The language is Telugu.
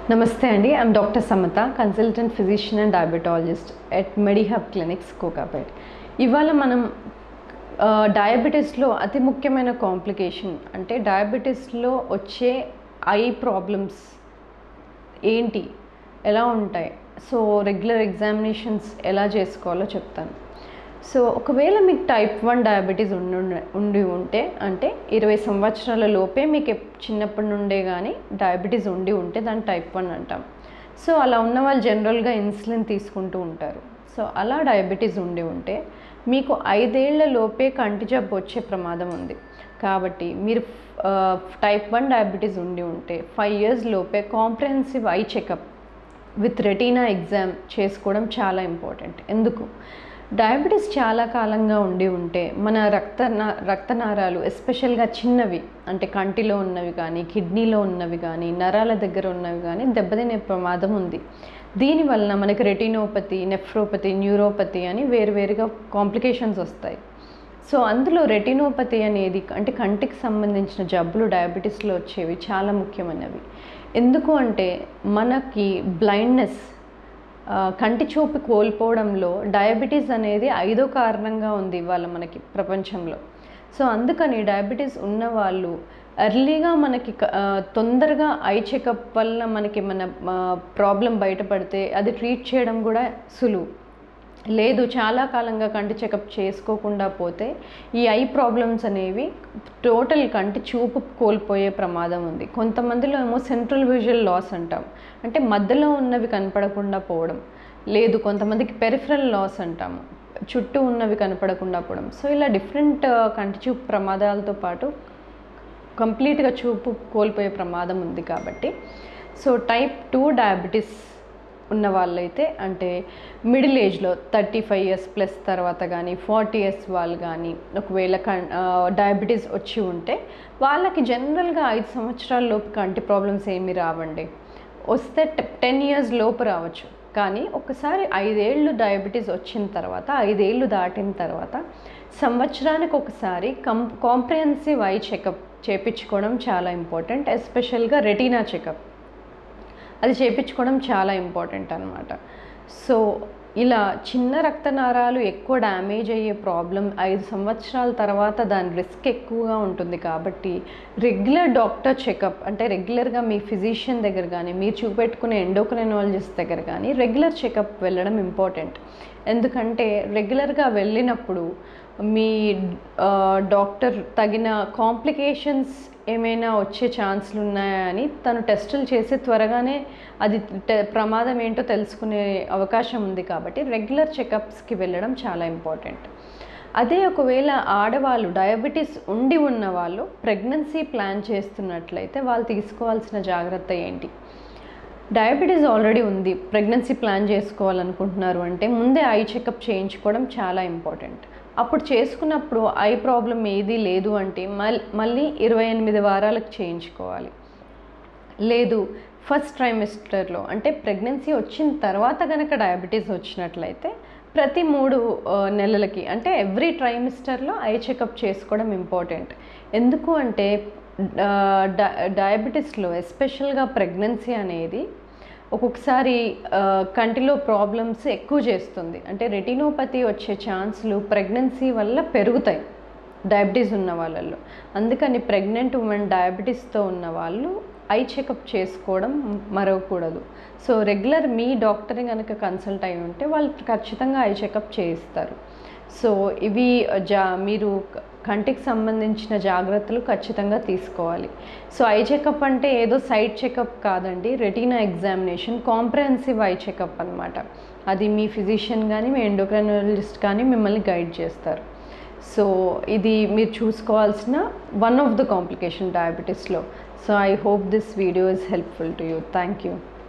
నమస్తే అండి I'm doctor Samatha consultant physician and diabetologist at Medihub clinics Kokapet ఇవాళ మనం డయాబెటీస్లో అతి ముఖ్యమైన కాంప్లికేషన్ అంటే డయాబెటీస్లో వచ్చే ఐ ప్రాబ్లమ్స్ ఏంటి ఎలా ఉంటాయి సో రెగ్యులర్ ఎగ్జామినేషన్స్ ఎలా చేసుకోవాలో చెప్తాను సో ఒకవేళ మీకు టైప్ వన్ డయాబెటీస్ ఉండి ఉండి ఉంటే అంటే ఇరవై సంవత్సరాల లోపే మీకు ఎప్- చిన్నప్పటి నుండే కానీ డయాబెటీస్ ఉండి ఉంటే దాన్ని టైప్ వన్ అంటాం సో అలా ఉన్న వాళ్ళు జనరల్గా ఇన్సులిన్ తీసుకుంటూ ఉంటారు సో అలా డయాబెటీస్ ఉండి ఉంటే మీకు ఐదేళ్ల లోపే కంటి జబ్బు వచ్చే ప్రమాదం ఉంది కాబట్టి మీరు టైప్ వన్ డయాబెటీస్ ఉండి ఉంటే ఫైవ్ ఇయర్స్ లోపే comprehensive eye checkup with retina exam చేసుకోవడం చాలా ఇంపార్టెంట్ ఎందుకు డయాబెటీస్ చాలా కాలంగా ఉండి ఉంటే మన రక్త నా- రక్తనాళాలు ఎస్పెషల్గా చిన్నవి అంటే కంటిలో ఉన్నవి కానీ కిడ్నీలో ఉన్నవి కానీ నరాల దగ్గర ఉన్నవి కానీ దెబ్బతినే ప్రమాదం ఉంది దీనివలన మనకి రెటినోపతి నెఫ్రోపతి న్యూరోపతి అని వేరువేరుగా కాంప్లికేషన్స్ వస్తాయి సో అందులో రెటినోపతి అనేది అంటే కంటికి సంబంధించిన జబ్బులు డయాబెటీస్లో వచ్చేవి చాలా ముఖ్యమైనవి ఎందుకు అంటే మనకి బ్లైండ్నెస్ కంటి చూపు కోల్పోవడంలో డయాబెటీస్ అనేది ఐదో కారణంగా ఉంది ఇవాళ మనకి ప్రపంచంలో సో అందుకని డయాబెటీస్ ఉన్న వాళ్ళు ఎర్లీగా మనకి క- ఆ, తొందరగా ఐ చెకప్ వల్ల మనకి మన ప్రాబ్లం బయటపడితే అది ట్రీట్ చేయడం కూడా సులువు లేదు చాలా కాలంగా కంటి చెకప్ చేసుకోకుండా పోతే ఈ ఐ ప్రాబ్లమ్స్ అనేవి టోటల్ కంటి చూపు కోల్పోయే ప్రమాదం ఉంది కొంతమందిలో ఏమో సెంట్రల్ విజువల్ లాస్ అంటాం అంటే మధ్యలో ఉన్నవి కనపడకుండా పోవడం లేదు కొంతమందికి పెరిఫరల్ లాస్ అంటాము చుట్టూ ఉన్నవి కనపడకుండా పోవడం సో ఇలా డిఫరెంట్ కంటి చూపు ప్రమాదాలతో పాటు కంప్లీట్గా చూపు కోల్పోయే ప్రమాదం ఉంది కాబట్టి సో టైప్ టూ డయాబెటీస్ ఉన్న వాళ్ళైతే అంటే మిడిల్ ఏజ్లో థర్టీ ఫైవ్ ఇయర్స్ ప్లస్ తర్వాత కానీ ఫార్టీ ఇయర్స్ వాళ్ళు కానీ ఒకవేళ కన్ డయాబెటీస్ వచ్చి ఉంటే వాళ్ళకి జనరల్గా ఐదు సంవత్సరాల లోపు కంటి ప్రాబ్లమ్స్ ఏమీ రావండి వస్తే టెన్ ఇయర్స్ లోపు రావచ్చు కానీ ఒకసారి ఐదేళ్ళు డయాబెటీస్ వచ్చిన తర్వాత ఐదేళ్ళు దాటిన తర్వాత సంవత్సరానికి ఒకసారి కం కాంప్రహెన్సివ్ ఐ చెకప్ చేపించుకోవడం చాలా ఇంపార్టెంట్ ఎస్పెషల్గా రెటీనా చెకప్ అది చేపించుకోవడం చాలా ఇంపార్టెంట్ అనమాట సో ఇలా చిన్న రక్తనాళాలు ఎక్కువ డ్యామేజ్ అయ్యే ప్రాబ్లం ఐదు సంవత్సరాల తర్వాత దాని రిస్క్ ఎక్కువగా ఉంటుంది కాబట్టి రెగ్యులర్ డాక్టర్ చెకప్ అంటే రెగ్యులర్గా మీ ఫిజిషియన్ దగ్గర కానీ మీరు చూపెట్టుకునే ఎండోక్రైనాలజిస్ట్ దగ్గర కానీ రెగ్యులర్ చెకప్ వెళ్ళడం ఇంపార్టెంట్ ఎందుకంటే రెగ్యులర్గా వెళ్ళినప్పుడు మీ ఆ, డాక్టర్ తగిన కాంప్లికేషన్స్ ఏమైనా వచ్చే ఛాన్స్లు ఉన్నాయా అని తను టెస్టులు చేసి త్వరగానే అది టె- ప్రమాదం ఏంటో తెలుసుకునే అవకాశం ఉంది కాబట్టి రెగ్యులర్ చెకప్స్కి వెళ్ళడం చాలా ఇంపార్టెంట్ అదే ఒకవేళ ఆడవాళ్ళు డయాబెటీస్ ఉండి ఉన్న వాళ్ళు ప్రెగ్నెన్సీ ప్లాన్ చేస్తున్నట్లయితే వాళ్ళు తీసుకోవాల్సిన జాగ్రత్త ఏంటి డయాబెటీస్ ఆల్రెడీ ఉంది ప్రెగ్నెన్సీ ప్లాన్ చేసుకోవాలనుకుంటున్నారు అంటే ముందే ఐ చెకప్ చేయించుకోవడం చాలా ఇంపార్టెంట్ అప్పుడు చేసుకున్నప్పుడు ఐ ప్రాబ్లం ఏది లేదు అంటే మల్ మళ్ళీ ఇరవై ఎనిమిది వారాలకు చేయించుకోవాలి లేదు ఫస్ట్ ట్రైమిస్టర్లో అంటే ప్రెగ్నెన్సీ వచ్చిన తర్వాత కనుక డయాబెటీస్ వచ్చినట్లయితే ప్రతి మూడు ఆ, నెలలకి అంటే ఎవ్రీ ట్రైమిస్టర్లో ఐ చెకప్ చేసుకోవడం ఇంపార్టెంట్ ఎందుకు అంటే ఆ, డ- డయాబెటీస్లో ఎస్పెషల్గా ప్రెగ్నెన్సీ అనేది ఒక్కొక్కసారి ఆ, కంటిలో ప్రాబ్లమ్స్ ఎక్కువ చేస్తుంది అంటే రెటినోపతి వచ్చే ఛాన్స్లు ప్రెగ్నెన్సీ వల్ల పెరుగుతాయి డయాబెటీస్ ఉన్న వాళ్ళల్లో అందుకని ప్రెగ్నెంట్ ఉమెన్ డయాబెటీస్తో ఉన్న వాళ్ళు ఐ చెకప్ చేసుకోవడం మరవకూడదు సో రెగ్యులర్ మీ డాక్టర్ కనుక కన్సల్ట్ అయి ఉంటే వాళ్ళు ఖచ్చితంగా ఐ చెకప్ చేయిస్తారు సో ఇవి జా మీరు క- కంటికి సంబంధించిన జాగ్రత్తలు ఖచ్చితంగా తీసుకోవాలి సో ఐ చెకప్ అంటే ఏదో సైట్ చెకప్ కాదండి retina examination comprehensive eye checkup అనమాట అది మీ ఫిజిషియన్ కానీ మీ ఎండోక్రైనాలజిస్ట్ కానీ మిమ్మల్ని గైడ్ చేస్తారు సో ఇది మీరు చూసుకోవాల్సిన వన్ ఆఫ్ ద కాంప్లికేషన్ డయాబెటీస్లో so I hope this video is helpful to you thank you